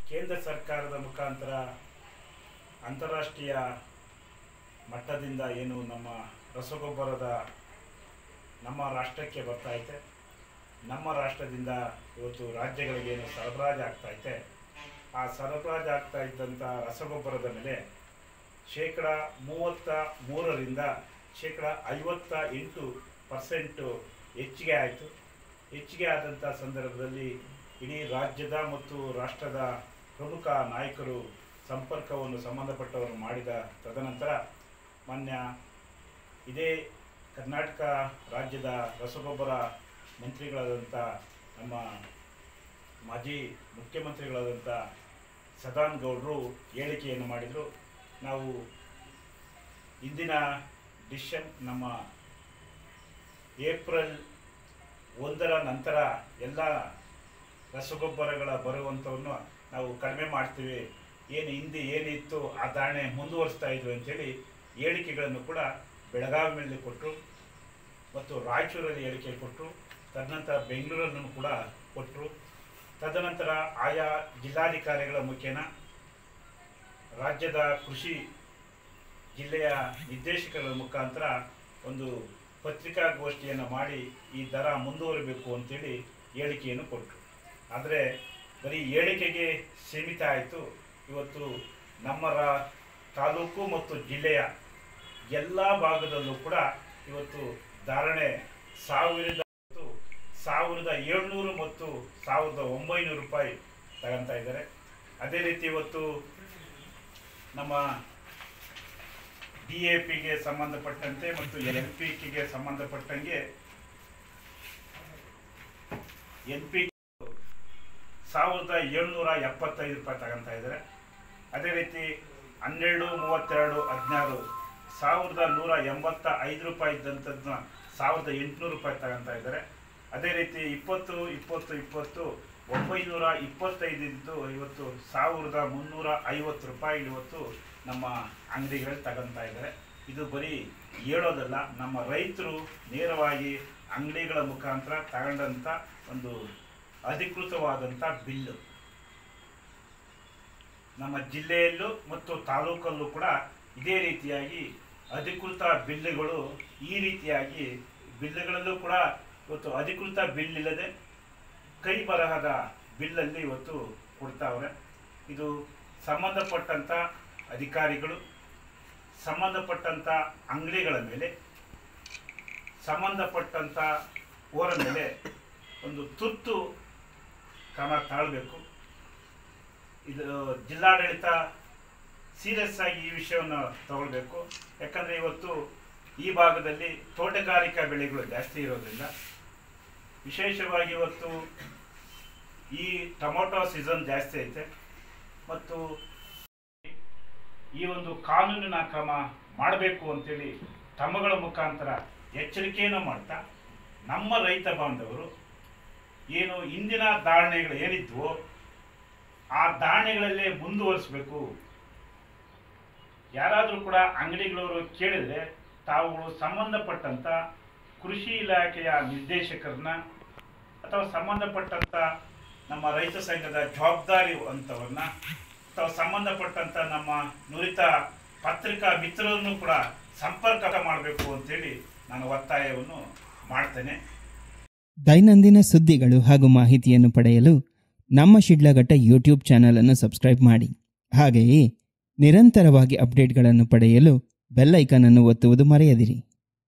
ಕೇಂದ್ರ ಸರ್ಕಾರದ ಮುಖಾಂತರ ಅಂತಾರಾಷ್ಟ್ರೀಯ ಮಟ್ಟದಿಂದ ಏನು ನಮ್ಮ ರಸಗೊಬ್ಬರದ ನಮ್ಮ ರಾಷ್ಟ್ರಕ್ಕೆ ಬರ್ತಾ ಐತೆ ನಮ್ಮ ರಾಷ್ಟ್ರದಿಂದ ಇವತ್ತು ರಾಜ್ಯಗಳಿಗೆ ಏನು ಸರಬರಾಜು ಆಗ್ತಾ ಐತೆ ಆ ಸರಬರಾಜು ಆಗ್ತಾ ಇದ್ದಂಥ ರಸಗೊಬ್ಬರದ ಮೇಲೆ ಶೇಕಡ ಮೂವತ್ತ ಮೂರರಿಂದ ಶೇಕಡ ಐವತ್ತ ಎಂಟು ಪರ್ಸೆಂಟು ಹೆಚ್ಚಿಗೆ ಆಯಿತು ಹೆಚ್ಚಿಗೆ ಆದಂಥ ಸಂದರ್ಭದಲ್ಲಿ ಇಡೀ ರಾಜ್ಯದ ಮತ್ತು ರಾಷ್ಟ್ರದ ಪ್ರಮುಖ ನಾಯಕರು ಸಂಪರ್ಕವನ್ನು ಸಂಬಂಧಪಟ್ಟವರು ಮಾಡಿದ ತದನಂತರ ಮಾನ್ಯ ಇದೇ ಕರ್ನಾಟಕ ರಾಜ್ಯದ ರಸಗೊಬ್ಬರ ಮಂತ್ರಿಗಳಾದಂಥ ನಮ್ಮ ಮಾಜಿ ಮುಖ್ಯಮಂತ್ರಿಗಳಾದಂಥ ಸದಾನ್ ಗೌಡರು ಹೇಳಿಕೆಯನ್ನು ಮಾಡಿದರು ನಾವು ಇಂದಿನ ಡಿಶನ್ ನಮ್ಮ ಏಪ್ರಿಲ್ ಒಂದರ ನಂತರ ಎಲ್ಲ ರಸಗೊಬ್ಬರಗಳ ಬರುವಂಥವನ್ನು ನಾವು ಕಡಿಮೆ ಮಾಡ್ತೀವಿ ಏನು ಹಿಂದೆ ಏನಿತ್ತು ಆ ಧಾರಣೆ ಮುಂದುವರಿಸ್ತಾ ಇದ್ವಿ ಅಂತೇಳಿ ಹೇಳಿಕೆಗಳನ್ನು ಕೂಡ ಬೆಳಗಾವಿಯಲ್ಲಿ ಕೊಟ್ಟರು ಮತ್ತು ರಾಯಚೂರಲ್ಲಿ ಹೇಳಿಕೆ ಕೊಟ್ಟರು ತದನಂತರ ಬೆಂಗಳೂರನ್ನು ಕೂಡ ಕೊಟ್ಟರು ತದನಂತರ ಆಯಾ ಜಿಲ್ಲಾಧಿಕಾರಿಗಳ ಮುಖೇನ ರಾಜ್ಯದ ಕೃಷಿ ಜಿಲ್ಲೆಯ ನಿರ್ದೇಶಕರ ಮುಖಾಂತರ ಒಂದು ಪತ್ರಿಕಾಗೋಷ್ಠಿಯನ್ನು ಮಾಡಿ ಈ ದರ ಮುಂದುವರಿಬೇಕು ಅಂತೇಳಿ ಹೇಳಿಕೆಯನ್ನು ಕೊಟ್ಟರು ಆದರೆ ಬರೀ ಹೇಳಿಕೆಗೆ ಸೀಮಿತ ಆಯಿತು ಇವತ್ತು ನಮ್ಮ ರಾ ತಾಲೂಕು ಮತ್ತು ಜಿಲ್ಲೆಯ ಎಲ್ಲ ಭಾಗದಲ್ಲೂ ಕೂಡ ಇವತ್ತು ಧಾರಣೆ ಸಾವಿರದ ಮತ್ತು ಸಾವಿರದ ಏಳ್ನೂರು ಮತ್ತು ಸಾವಿರದ ಒಂಬೈನೂರು ರೂಪಾಯಿ ತಗೊಂತಾ ಇದ್ದಾರೆ ಅದೇ ರೀತಿ ಇವತ್ತು ನಮ್ಮ ಡಿ ಎ ಪಿಗೆ ಸಂಬಂಧಪಟ್ಟಂತೆ ಮತ್ತು ಎನ್ ಪಿ ಕಿಗೆ ಸಂಬಂಧಪಟ್ಟಂಗೆ ಎನ್ ಪಿ ಸಾವಿರದ ಏಳ್ನೂರ ಎಪ್ಪತ್ತೈದು ರೂಪಾಯಿ ತಗೊಂತಾ ಇದ್ದಾರೆ ಅದೇ ರೀತಿ ಹನ್ನೆರಡು ಮೂವತ್ತೆರಡು ಹದಿನಾರು ಸಾವಿರದ ನೂರ ಎಂಬತ್ತ ಐದು ರೂಪಾಯಿ ಇದ್ದಂಥದ್ದನ್ನ ಸಾವಿರದ ಎಂಟುನೂರು ರೂಪಾಯಿ ತಗೊಂತಾ ಇದ್ದಾರೆ ಅದೇ ರೀತಿ ಇಪ್ಪತ್ತು ಇಪ್ಪತ್ತು ಇಪ್ಪತ್ತು ಒಂಬೈನೂರ ಇಪ್ಪತ್ತೈದಿದ್ದು ಇವತ್ತು ಸಾವಿರದ ಮುನ್ನೂರ ಐವತ್ತು ರೂಪಾಯಿ ಇವತ್ತು ನಮ್ಮ ಅಂಗಡಿಗಳಲ್ಲಿ ತಗೊಂತಾ ಇದ್ದಾರೆ ಇದು ಬರೀ ಹೇಳೋದಲ್ಲ ನಮ್ಮ ರೈತರು ನೇರವಾಗಿ ಅಂಗಡಿಗಳ ಮುಖಾಂತರ ತಗೊಂಡಂಥ ಒಂದು ಅಧಿಕೃತವಾದಂಥ ಬಿಲ್ಲು ನಮ್ಮ ಜಿಲ್ಲೆಯಲ್ಲೂ ಮತ್ತು ತಾಲೂಕಲ್ಲೂ ಕೂಡ ಇದೇ ರೀತಿಯಾಗಿ ಅಧಿಕೃತ ಬಿಲ್లుಗಳು ಈ ರೀತಿಯಾಗಿ ಬಿಲ್లుಗಳಲ್ಲೂ ಕೂಡ ಇವತ್ತು ಅಧಿಕೃತ ಬಿಲ್ ಇಲ್ಲದೆ ಕೈ ಬರಹದ ಬಿಲ್ಲಲ್ಲಿ ಇವತ್ತು ಕೊಡ್ತಾವ್ರೆ ಇದು ಸಂಬಂಧಪಟ್ಟಂಥ ಅಧಿಕಾರಿಗಳು ಸಂಬಂಧಪಟ್ಟಂಥ ಅಂಗಡಿಗಳ ಮೇಲೆ ಸಂಬಂಧಪಟ್ಟಂಥ ಓರ ಮೇಲೆ ಒಂದು ತುರ್ತು ಕ್ರಮ ತಾಳಬೇಕು ಇದು ಜಿಲ್ಲಾಡಳಿತ ಸೀರಿಯಸ್ ಆಗಿ ಈ ವಿಷಯವನ್ನು ತಗೊಳ್ಬೇಕು ಯಾಕಂದರೆ ಇವತ್ತು ಈ ಭಾಗದಲ್ಲಿ ತೋಟಗಾರಿಕಾ ಬೆಳೆಗಳು ಜಾಸ್ತಿ ಇರೋದ್ರಿಂದ ವಿಶೇಷವಾಗಿ ಇವತ್ತು ಈ ಟೊಮೊಟೊ ಸೀಸನ್ ಜಾಸ್ತಿ ಐತೆ ಮತ್ತು ಈ ಒಂದು ಕಾನೂನಿನ ಕ್ರಮ ಮಾಡಬೇಕು ಅಂತೇಳಿ ತಮ್ಮಗಳ ಮುಖಾಂತರ ಎಚ್ಚರಿಕೆಯನ್ನು ಮಾಡ್ತಾ ನಮ್ಮ ರೈತ ಬಾಂಧವರು ಏನು ಇಂದಿನ ಧಾರಣೆಗಳು ಏನಿದ್ವೋ ಆ ಧಾರಣೆಗಳಲ್ಲೇ ಮುಂದುವರಿಸಬೇಕು ಯಾರಾದರೂ ಕೂಡ ಅಂಗಡಿಗಳವರು ಕೇಳಿದರೆ ತಾವುಗಳು ಸಂಬಂಧಪಟ್ಟಂಥ ಕೃಷಿ ಇಲಾಖೆಯ ನಿರ್ದೇಶಕರನ್ನ ಅಥವಾ ಸಂಬಂಧಪಟ್ಟಂಥ ನಮ್ಮ ರೈತ ಸಂಘದ ಜವಾಬ್ದಾರಿ ಅಂತವನ್ನ ಅಥವಾ ಸಂಬಂಧಪಟ್ಟಂಥ ನಮ್ಮ ನುರಿತ ಪತ್ರಿಕಾ ಮಿತ್ರರನ್ನು ಕೂಡ ಸಂಪರ್ಕ ಮಾಡಬೇಕು ಅಂತೇಳಿ ನಾನು ಒತ್ತಾಯವನ್ನು ಮಾಡ್ತೇನೆ ದೈನಂದಿನ ಸುದ್ದಿಗಳು ಹಾಗೂ ಮಾಹಿತಿಯನ್ನು ಪಡೆಯಲು ನಮ್ಮ ಶಿಡ್ಲಘಟ್ಟ ಯೂಟ್ಯೂಬ್ ಚಾನಲ್ ಅನ್ನು ಸಬ್ಸ್ಕ್ರೈಬ್ ಮಾಡಿ ಹಾಗೆಯೇ ನಿರಂತರವಾಗಿ ಅಪ್ಡೇಟ್ಗಳನ್ನು ಪಡೆಯಲು ಬೆಲ್ ಐಕಾನ್ ಅನ್ನು ಒತ್ತುವುದು ಮರೆಯದಿರಿ